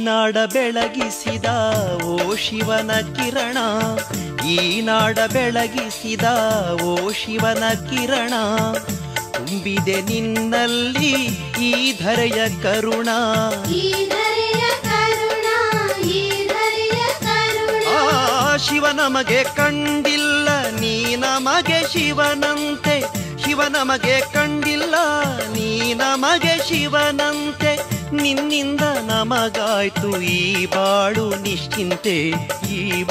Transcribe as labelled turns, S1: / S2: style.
S1: ನಾಡ ಬೆಳಗಿಸಿದ ಓ ಶಿವನ ಕಿರಣ ಈ ನಾಡ ಬೆಳಗಿಸಿದ ಓ ಶಿವನ ಕಿರಣ ತುಂಬಿದೆ ನಿನ್ನಲ್ಲಿ ಈ ಧರೆಯ ಕರುಣ
S2: ಈ ಧರೆಯ ಕರುಣ ಈ ಧರೆಯ ಕರುಣ
S1: ಆ ಶಿವ ನಮಗೆ ಕಂಡಿಲ್ಲ ನೀ ನಮಗೆ ಶಿವನಂತೆ ಶಿವ ನಮಗೆ ಕಂಡಿಲ್ಲ ನೀ ನಮಗೆ ಶಿವನಂತೆ ನಿನ್ನಿಂದ ನಮಗಾಯ್ತು ಈ ಬಾಳು ನಿಶ್ಚಿಂತೆ ಈ